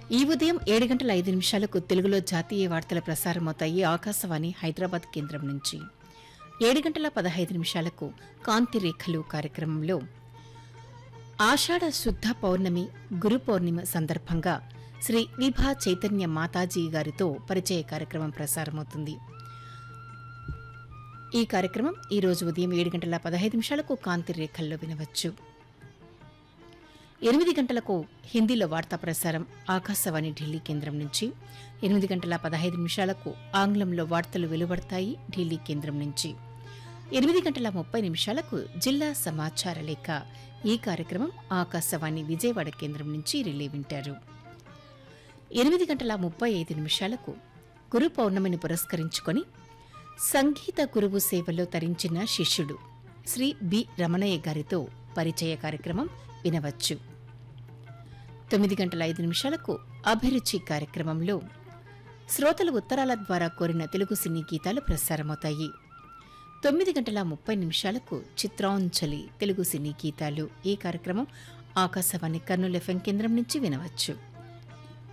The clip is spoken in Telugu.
ఈ ఉదయం ఏడు గంటల ఐదు నిమిషాలకు తెలుగులో జాతీయ వార్తల ప్రసారమవుతాయి ఆకాశవాణి హైదరాబాద్ కేంద్రం నుంచి ఏడు గంటల పదహైదు నిమిషాలకు కాంతి రేఖలు కార్యక్రమంలో ఆషాఢ శుద్ధ పౌర్ణమి గురు పౌర్ణిమ సందర్భంగా శ్రీ విభా చైతన్య మాతాజీ గారితో పరిచయ కార్యక్రమం ప్రసారమవుతుంది ఈ కార్యక్రమం ఈ రోజు ఉదయం ఏడు గంటల పదహైదు నిమిషాలకు కాంతి రేఖల్లో వినవచ్చు ఎనిమిది గంటలకు హిందీలో వార్తా ప్రసారం ఆకాశవాణి ఢిల్లీ కేంద్రం నుంచి ఎనిమిది గంటల పదహైదు నిమిషాలకు ఆంగ్లంలో వార్తలు వెలువడతాయి ఢిల్లీ కేంద్రం నుంచి ఎనిమిది గంటల ముప్పై నిమిషాలకు జిల్లా సమాచార లేఖ ఈ కార్యక్రమం ఆకాశవాణి విజయవాడ కేంద్రం నుంచి రిలే వింటారు ఎనిమిది గంటల ముప్పై ఐదు నిమిషాలకు గురు పౌర్ణమిని పురస్కరించుకొని సంగీత గురువు సేవలో తరించిన శిష్యుడు శ్రీ బి రమణయ్య గారితో పరిచయ కార్యక్రమం వినవచ్చు తొమ్మిది గంటల ఐదు నిమిషాలకు అభిరుచి కార్యక్రమంలో శ్రోతలు ఉత్తరాల ద్వారా కోరిన తెలుగు సినీ గీతాలు ప్రసారమవుతాయి తొమ్మిది గంటల ముప్పై నిమిషాలకు చిత్రాంజలి తెలుగు సినీ గీతాలు ఈ కార్యక్రమం ఆకాశవాణి కర్నూలు ఎఫ్ఎం కేంద్రం నుంచి వినవచ్చు